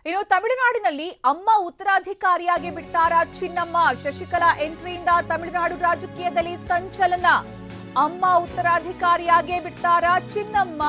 ಇನ್ನು ತಮಿಳುನಾಡಿನಲ್ಲಿ ಅಮ್ಮ ಉತ್ತರಾಧಿಕಾರಿಯಾಗಿ ಬಿಡ್ತಾರಾ ಚಿನ್ನಮ್ಮ ಶಶಿಕಲಾ ಎಂಟ್ರಿಯಿಂದ ತಮಿಳುನಾಡು ರಾಜಕೀಯದಲ್ಲಿ ಸಂಚಲನ ಅಮ್ಮ ಉತ್ತರಾಧಿಕಾರಿಯಾಗೇ ಬಿಡ್ತಾರಾ ಚಿನ್ನಮ್ಮ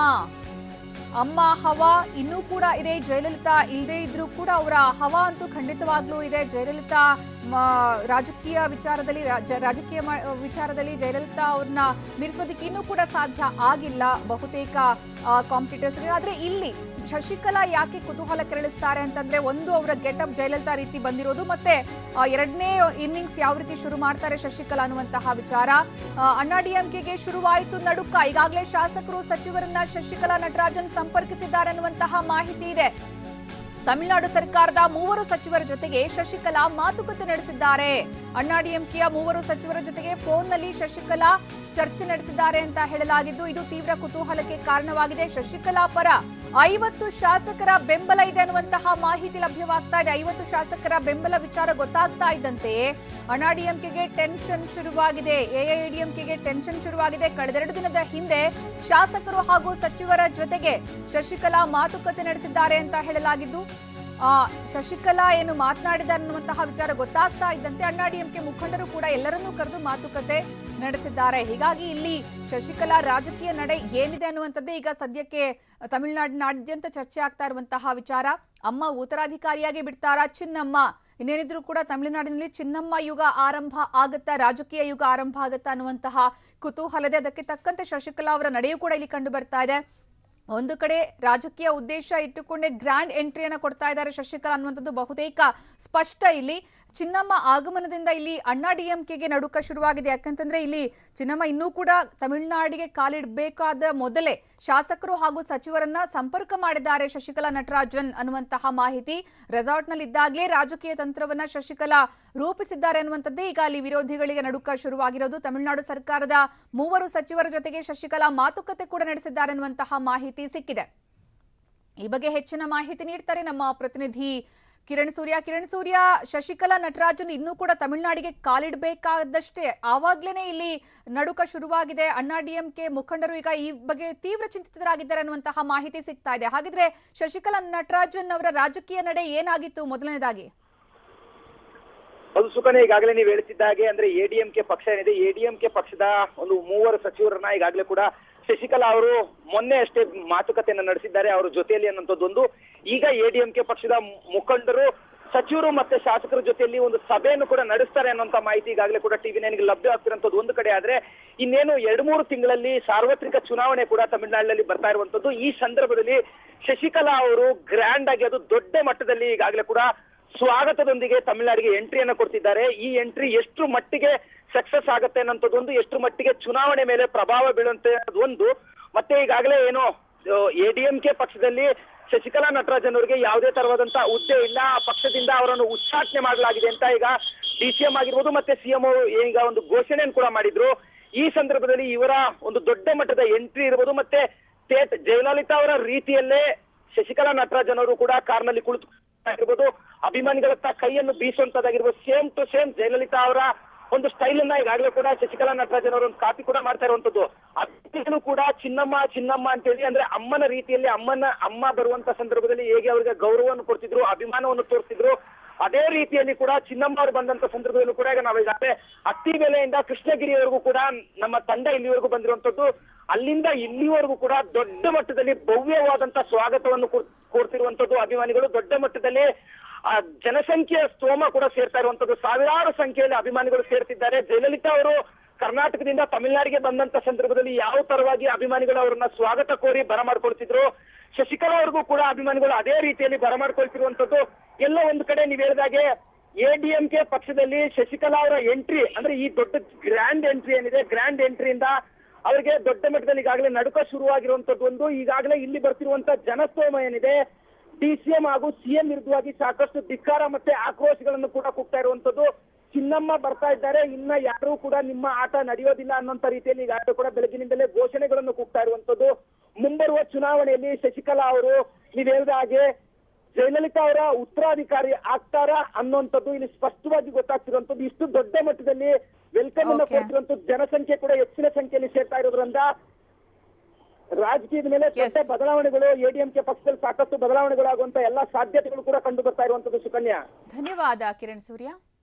ಅಮ್ಮ ಹವಾ ಇನ್ನೂ ಕೂಡ ಇದೆ ಜಯಲಲಿತಾ ಇಲ್ಲದೆ ಇದ್ರೂ ಕೂಡ ಅವರ ಹವಾ ಅಂತೂ ಖಂಡಿತವಾಗ್ಲೂ ಇದೆ ಜಯಲಲಿತಾ ಮ, ರಾಜಕೀಯ ವಿಚಾರದಲ್ಲಿ ರಾಜ- ರಾಜಕೀಯ ಮಾ- ವಿಚಾರದಲ್ಲಿ ಜಯಲಲಿತಾ ಅವ್ರನ್ನ ಮೀರಿಸೋದಕ್ಕೆ ಇನ್ನೂ ಕೂಡ ಸಾಧ್ಯ ಆಗಿಲ್ಲ ಬಹುತೇಕ ಕಾಂಪಿಟೇಟರ್ಸ್ ಆದ್ರೆ ಇಲ್ಲಿ ಶಶಿಕಲಾ ಯಾಕೆ ಕುತೂಹಲ ಕೆರಳಿಸ್ತಾರೆ ಅಂತಂದ್ರೆ ಒಂದು ಅವರ ಗೆಟಪ್ ಜಯಲಲಿತಾ ರೀತಿ ಬಂದಿರೋದು ಮತ್ತೆ ಆ, ಎರಡನೇ ಇನ್ನಿಂಗ್ಸ್ ಯಾವ ರೀತಿ ಶುರು ಮಾಡ್ತಾರೆ ಶಶಿಕಲಾ ಅನ್ನುವಂತಹ ವಿಚಾರ ಆ, ಅಣ್ಣಾ ಡಿಎಂಕೆಗೆ ಶುರುವಾಯಿತು ನಡುಕ ಈಗಾಗಲೇ ಶಾಸಕರು ಸಚಿವರನ್ನ ಶಶಿಕಲಾ ನಟರಾಜನ್ ಸಂಪರ್ಕಿಸಿದ್ದಾರೆ ಅನ್ನುವಂತಹ ಮಾಹಿತಿ ಇದೆ ತಮಿಳುನಾಡು ಸರ್ಕಾರದ ಮೂವರು ಸಚಿವರ ಜೊತೆಗೆ ಶಶಿಕಲಾ ಮಾತುಕತೆ ನಡೆಸಿದ್ದಾರೆ ಅಣ್ಣಾ ಡಿಎಂಕೆಯ ಮೂವರು ಸಚಿವರ ಜೊತೆಗೆ ಫೋನ್ನಲ್ಲಿ ಶಶಿಕಲಾ ಚರ್ಚೆ ನಡೆಸಿದ್ದಾರೆ ಅಂತ ಹೇಳಲಾಗಿದ್ದು ಇದು ತೀವ್ರ ಕುತೂಹಲಕ್ಕೆ ಕಾರಣವಾಗಿದೆ ಶಶಿಕಲಾ ಪರ ಐವತ್ತು ಶಾಸಕರ ಬೆಂಬಲ ಇದೆ ಅನ್ನುವಂತಹ ಮಾಹಿತಿ ಲಭ್ಯವಾಗ್ತಾ ಇದೆ ಐವತ್ತು ಶಾಸಕರ ಬೆಂಬಲ ವಿಚಾರ ಗೊತ್ತಾಗ್ತಾ ಇದ್ದಂತೆ ಅಣ್ಣಾ ಡಿಎಂಕೆಗೆ ಟೆನ್ಷನ್ ಶುರುವಾಗಿದೆ ಎಐಡಿಎಂಕೆಗೆ ಟೆನ್ಷನ್ ಶುರುವಾಗಿದೆ ಕಳೆದೆರಡು ದಿನದ ಹಿಂದೆ ಶಾಸಕರು ಹಾಗೂ ಸಚಿವರ ಜೊತೆಗೆ ಶಶಿಕಲಾ ಮಾತುಕತೆ ನಡೆಸಿದ್ದಾರೆ ಅಂತ ಹೇಳಲಾಗಿದ್ದು ಆ ಶಶಿಕಲಾ ಏನು ಮಾತನಾಡಿದ್ದಾರೆ ಅನ್ನುವಂತಹ ವಿಚಾರ ಗೊತ್ತಾಗ್ತಾ ಇದ್ದಂತೆ ಅಣ್ಣಾ ಡಿಎಂಕೆ ಮುಖಂಡರು ಕೂಡ ಎಲ್ಲರನ್ನೂ ಕರೆದು ಮಾತುಕತೆ ನಡೆಸಿದ್ದಾರೆ ಹೀಗಾಗಿ ಇಲ್ಲಿ ಶಶಿಕಲಾ ರಾಜಕೀಯ ನಡೆ ಏನಿದೆ ಅನ್ನುವಂಥದ್ದೇ ಈಗ ಸದ್ಯಕ್ಕೆ ತಮಿಳುನಾಡಿನಾದ್ಯಂತ ಚರ್ಚೆ ಆಗ್ತಾ ಇರುವಂತಹ ವಿಚಾರ ಅಮ್ಮ ಉತ್ತರಾಧಿಕಾರಿಯಾಗಿ ಬಿಡ್ತಾರಾ ಚಿನ್ನಮ್ಮ ಇನ್ನೇನಿದ್ರು ಕೂಡ ತಮಿಳುನಾಡಿನಲ್ಲಿ ಚಿನ್ನಮ್ಮ ಯುಗ ಆರಂಭ ಆಗತ್ತಾ ರಾಜಕೀಯ ಯುಗ ಆರಂಭ ಆಗತ್ತಾ ಅನ್ನುವಂತಹ ಕುತೂಹಲದೆ ಅದಕ್ಕೆ ತಕ್ಕಂತೆ ಶಶಿಕಲಾ ಅವರ ನಡೆಯೂ ಕೂಡ ಇಲ್ಲಿ ಕಂಡು ಬರ್ತಾ ಇದೆ ಒಂದು ಕಡೆ ರಾಜಕೀಯ ಉದ್ದೇಶ ಇಟ್ಟುಕೊಂಡೇ ಗ್ರ್ಯಾಂಡ್ ಎಂಟ್ರಿಯನ್ನ ಕೊಡ್ತಾ ಇದ್ದಾರೆ ಶಶಿಕಲಾ ಅನ್ನುವಂಥದ್ದು ಬಹುತೇಕ ಸ್ಪಷ್ಟ ಇಲ್ಲಿ ಚಿನ್ನಮ್ಮ ಆಗಮನದಿಂದ ಇಲ್ಲಿ ಅಣ್ಣಾ ಡಿಎಂಕೆಗೆ ನಡುಕ ಶುರುವಾಗಿದೆ ಯಾಕಂತಂದ್ರೆ ಇಲ್ಲಿ ಚಿನ್ನಮ್ಮ ಇನ್ನೂ ಕೂಡ ತಮಿಳುನಾಡಿಗೆ ಕಾಲಿಡಬೇಕಾದ ಮೊದಲೇ ಶಾಸಕರು ಹಾಗೂ ಸಚಿವರನ್ನ ಸಂಪರ್ಕ ಮಾಡಿದ್ದಾರೆ ಶಶಿಕಲಾ ನಟರಾಜನ್ ಅನ್ನುವಂತಹ ಮಾಹಿತಿ ರೆಸಾರ್ಟ್ನಲ್ಲಿ ಇದ್ದಾಗಲೇ ರಾಜಕೀಯ ತಂತ್ರವನ್ನ ಶಶಿಕಲಾ ರೂಪಿಸಿದ್ದಾರೆ ಅನ್ನುವಂಥದ್ದೇ ಈಗ ಅಲ್ಲಿ ವಿರೋಧಿಗಳಿಗೆ ನಡುಕ ಶುರುವಾಗಿರೋದು ತಮಿಳುನಾಡು ಸರ್ಕಾರದ ಮೂವರು ಸಚಿವರ ಜೊತೆಗೆ ಶಶಿಕಲಾ ಮಾತುಕತೆ ಕೂಡ ನಡೆಸಿದ್ದಾರೆ ಅನ್ನುವಂತಹ ಮಾಹಿತಿ ಸಿಕ್ಕಿದೆ ಈ ಬಗ್ಗೆ ಹೆಚ್ಚಿನ ಮಾಹಿತಿ ನೀಡ್ತಾರೆ ನಮ್ಮ ಪ್ರತಿನಿಧಿ ಕಿರಣ್ ಸೂರ್ಯ ಕಿರಣ್ ಸೂರ್ಯ ಶಶಿಕಲಾ ನಟರಾಜನ್ ಇನ್ನೂ ಕೂಡ ತಮಿಳುನಾಡಿಗೆ ಕಾಲಿಡಬೇಕಾದಷ್ಟೇ ಆವಾಗ್ಲೇನೆ ಇಲ್ಲಿ ನಡುಕ ಶುರುವಾಗಿದೆ ಅಣ್ಣಾ ಡಿಎಂಕೆ ಮುಖಂಡರು ಈಗ ಈ ಬಗ್ಗೆ ತೀವ್ರ ಚಿಂತಿತರಾಗಿದ್ದಾರೆ ಅನ್ನುವಂತಹ ಮಾಹಿತಿ ಸಿಗ್ತಾ ಇದೆ ಹಾಗಿದ್ರೆ ಶಶಿಕಲಾ ನಟರಾಜನ್ ಅವರ ರಾಜಕೀಯ ನಡೆ ಏನಾಗಿತ್ತು ಮೊದಲನೇದಾಗಿ ಅದು ಸುಖನೆ ಈಗಾಗಲೇ ನೀವು ಹೇಳ್ತಿದ್ದ ಹಾಗೆ ಅಂದ್ರೆ ಎಡಿಎಂಕೆ ಪಕ್ಷ ಏನಿದೆ ಎಡಿಎಂಕೆ ಪಕ್ಷದ ಒಂದು ಮೂವರು ಸಚಿವರನ್ನ ಈಗಾಗಲೇ ಕೂಡ ಶಶಿಕಲಾ ಅವರು ಮೊನ್ನೆ ಅಷ್ಟೇ ಮಾತುಕತೆಯನ್ನ ನಡೆಸಿದ್ದಾರೆ ಅವರ ಜೊತೆಯಲ್ಲಿ ಅನ್ನೋಂಥದ್ದೊಂದು ಈಗ ಎಡಿಎಂಕೆ ಪಕ್ಷದ ಮುಖಂಡರು ಸಚಿವರು ಮತ್ತೆ ಶಾಸಕರ ಜೊತೆಯಲ್ಲಿ ಒಂದು ಸಭೆಯನ್ನು ಕೂಡ ನಡೆಸ್ತಾರೆ ಅನ್ನೋಂಥ ಮಾಹಿತಿ ಈಗಾಗಲೇ ಕೂಡ ಟಿವಿ ನೈನ್ಗೆ ಲಭ್ಯ ಆಗ್ತಿರೋಂಥದ್ದು ಒಂದು ಕಡೆ ಆದ್ರೆ ಇನ್ನೇನು ಎರಡು ಮೂರು ತಿಂಗಳಲ್ಲಿ ಸಾರ್ವತ್ರಿಕ ಚುನಾವಣೆ ಕೂಡ ತಮಿಳುನಾಡಿನಲ್ಲಿ ಬರ್ತಾ ಇರುವಂತದ್ದು ಈ ಸಂದರ್ಭದಲ್ಲಿ ಶಶಿಕಲಾ ಅವರು ಗ್ರ್ಯಾಂಡ್ ಆಗಿ ಅದು ದೊಡ್ಡ ಮಟ್ಟದಲ್ಲಿ ಈಗಾಗಲೇ ಕೂಡ ಸ್ವಾಗತದೊಂದಿಗೆ ತಮಿಳುನಾಡಿಗೆ ಎಂಟ್ರಿಯನ್ನ ಕೊಡ್ತಿದ್ದಾರೆ ಈ ಎಂಟ್ರಿ ಎಷ್ಟು ಮಟ್ಟಿಗೆ ಸಕ್ಸಸ್ ಆಗುತ್ತೆ ಅನ್ನೋಂಥದ್ದೊಂದು ಎಷ್ಟು ಮಟ್ಟಿಗೆ ಚುನಾವಣೆ ಮೇಲೆ ಪ್ರಭಾವ ಬೀಳುತ್ತೆ ಅನ್ನೋದು ಒಂದು ಮತ್ತೆ ಈಗಾಗಲೇ ಏನು ಎಡಿಎಂಕೆ ಪಕ್ಷದಲ್ಲಿ ಶಶಿಕಲಾ ನಟರಾಜನ್ ಅವರಿಗೆ ಯಾವುದೇ ತರವಾದಂತ ಹುದ್ದೆ ಇಲ್ಲ ಆ ಪಕ್ಷದಿಂದ ಅವರನ್ನು ಉಚ್ಚಾಟನೆ ಮಾಡಲಾಗಿದೆ ಅಂತ ಈಗ ಡಿ ಸಿ ಎಂ ಆಗಿರ್ಬೋದು ಮತ್ತೆ ಸಿಎಂ ಈಗ ಒಂದು ಘೋಷಣೆಯನ್ನು ಕೂಡ ಮಾಡಿದ್ರು ಈ ಸಂದರ್ಭದಲ್ಲಿ ಇವರ ಒಂದು ದೊಡ್ಡ ಮಟ್ಟದ ಎಂಟ್ರಿ ಇರ್ಬೋದು ಮತ್ತೆ ಸ್ಟೇಟ್ ಜಯಲಲಿತಾ ಅವರ ರೀತಿಯಲ್ಲೇ ಶಶಿಕಲಾ ನಟರಾಜನ್ ಅವರು ಕೂಡ ಕಾರ್ನಲ್ಲಿ ಕುಳಿತು ಆಗಿರ್ಬೋದು ಅಭಿಮಾನಿಗಳತ್ತ ಕೈಯನ್ನು ಬೀಸುವಂತದ್ದಾಗಿರ್ಬೋದು ಸೇಮ್ ಟು ಸೇಮ್ ಜಯಲಲಿತಾ ಅವರ ಒಂದು ಸ್ಟೈಲ್ ಅನ್ನ ಈಗಾಗಲೇ ಕೂಡ ಶಶಿಕಲಾ ನಟರಾಜನ್ ಅವರು ಒಂದು ಕಾಪಿ ಕೂಡ ಮಾಡ್ತಾ ಇರುವಂತದ್ದು ಅಭಿಮಾನಿಗಳು ಕೂಡ ಚಿನ್ನಮ್ಮ ಚಿನ್ನಮ್ಮ ಅಂತೇಳಿ ಅಂದ್ರೆ ಅಮ್ಮನ ರೀತಿಯಲ್ಲಿ ಅಮ್ಮನ ಅಮ್ಮ ಬರುವಂತ ಸಂದರ್ಭದಲ್ಲಿ ಹೇಗೆ ಅವರಿಗೆ ಗೌರವವನ್ನು ಕೊಡ್ತಿದ್ರು ಅಭಿಮಾನವನ್ನು ತೋರಿಸಿದ್ರು ಅದೇ ರೀತಿಯಲ್ಲಿ ಕೂಡ ಚಿನ್ನಮ್ಮ ಅವರು ಬಂದಂತ ಸಂದರ್ಭದಲ್ಲೂ ಕೂಡ ಈಗ ನಾವು ಈಗಾಗಲೇ ಅತ್ತಿಬೆಲೆಯಿಂದ ಕೃಷ್ಣಗಿರಿವರೆಗೂ ಕೂಡ ನಮ್ಮ ತಂಡ ಇಲ್ಲಿವರೆಗೂ ಬಂದಿರುವಂತದ್ದು ಅಲ್ಲಿಂದ ಇಲ್ಲಿವರೆಗೂ ಕೂಡ ದೊಡ್ಡ ಮಟ್ಟದಲ್ಲಿ ಭವ್ಯವಾದಂತ ಸ್ವಾಗತವನ್ನು ಕೊಡ್- ಕೊಡ್ತಿರುವಂತದ್ದು ಅಭಿಮಾನಿಗಳು ದೊಡ್ಡ ಮಟ್ಟದಲ್ಲಿ ಆ ಜನಸಂಖ್ಯೆಯ ಸ್ತೋಮ ಕೂಡ ಸೇರ್ತಾ ಇರುವಂತದ್ದು ಸಾವಿರಾರು ಸಂಖ್ಯೆಯಲ್ಲಿ ಅಭಿಮಾನಿಗಳು ಸೇರ್ತಿದ್ದಾರೆ ಜಯಲಲಿತಾ ಅವರು ಕರ್ನಾಟಕದಿಂದ ತಮಿಳುನಾಡಿಗೆ ಬಂದಂತ ಸಂದರ್ಭದಲ್ಲಿ ಯಾವ ತರವಾಗಿ ಅಭಿಮಾನಿಗಳು ಅವರನ್ನ ಸ್ವಾಗತ ಕೋರಿ ಬರಮಾಡ್ಕೊಳ್ತಿದ್ರು ಶಶಿಕಲಾ ಅವ್ರಿಗೂ ಕೂಡ ಅಭಿಮಾನಿಗಳು ಅದೇ ರೀತಿಯಲ್ಲಿ ಬರಮಾಡ್ಕೊಳ್ತಿರುವಂತದ್ದು ಎಲ್ಲ ಒಂದು ಕಡೆ ನೀವು ಹೇಳಿದಾಗೆ ಎಡಿಎಂಕೆ ಪಕ್ಷದಲ್ಲಿ ಶಶಿಕಲಾ ಅವರ ಎಂಟ್ರಿ ಅಂದ್ರೆ ಈ ದೊಡ್ಡ ಗ್ರ್ಯಾಂಡ್ ಎಂಟ್ರಿ ಏನಿದೆ ಗ್ರ್ಯಾಂಡ್ ಎಂಟ್ರಿಯಿಂದ ಅವರಿಗೆ ದೊಡ್ಡ ಮಟ್ಟದಲ್ಲಿ ಈಗಾಗಲೇ ನಡುಕ ಶುರುವಾಗಿರುವಂತದ್ದು ಒಂದು ಈಗಾಗಲೇ ಇಲ್ಲಿ ಬರ್ತಿರುವಂತ ಜನಸ್ತೋಮ ಏನಿದೆ ಡಿ ಸಿ ಎಂ ಹಾಗೂ ಸಿಎಂ ವಿರುದ್ಧವಾಗಿ ಸಾಕಷ್ಟು ಧಿಕ್ಕಾರ ಮತ್ತೆ ಆಕ್ರೋಶಗಳನ್ನು ಕೂಡ ಕೂಗ್ತಾ ಇರುವಂತದ್ದು ಚಿನ್ನಮ್ಮ ಬರ್ತಾ ಇದ್ದಾರೆ ಇನ್ನ ಯಾರೂ ಕೂಡ ನಿಮ್ಮ ಆಟ ನಡೆಯೋದಿಲ್ಲ ಅನ್ನೋಂತ ರೀತಿಯಲ್ಲಿ ಈಗಾಗಲೇ ಕೂಡ ಬೆಳಗಿನಿಂದಲೇ ಘೋಷಣೆಗಳನ್ನು ಕೂಗ್ತಾ ಇರುವಂತದ್ದು ಮುಂಬರುವ ಚುನಾವಣೆಯಲ್ಲಿ ಶಶಿಕಲಾ ಅವರು ನೀವು ಹೇಳಿದ ಹಾಗೆ ಜಯಲಲಿತಾ ಅವರ ಉತ್ತರಾಧಿಕಾರಿ ಆಗ್ತಾರಾ ಅನ್ನುವಂಥದ್ದು ಇಲ್ಲಿ ಸ್ಪಷ್ಟವಾಗಿ ಗೊತ್ತಾಗ್ತಿರುವಂತದ್ದು ಇಷ್ಟು ದೊಡ್ಡ ಮಟ್ಟದಲ್ಲಿ ವೆಲ್ಕಮ್ ಅನ್ನ Okay. ಕೊಡ್ತಿರುವಂತದ್ದು ಜನಸಂಖ್ಯೆ ಕೂಡ ಹೆಚ್ಚಿನ ಸಂಖ್ಯೆಯಲ್ಲಿ ಸೇರ್ತಾ ಇರೋದ್ರಿಂದ ರಾಜಕೀಯದ ಮೇಲೆ Yes. ದೊಡ್ಡ ಬದಲಾವಣೆಗಳು ಎಡಿಎಂಕೆ ಪಕ್ಷದಲ್ಲಿ ಸಾಕಷ್ಟು ಬದಲಾವಣೆಗಳಾಗುವಂತ ಎಲ್ಲಾ ಸಾಧ್ಯತೆಗಳು ಕೂಡ ಕಂಡು ಬರ್ತಾ ಇರುವಂತದ್ದು ಸುಕನ್ಯಾ ಧನ್ಯವಾದ ಕಿರಣ್ ಸೂರ್ಯ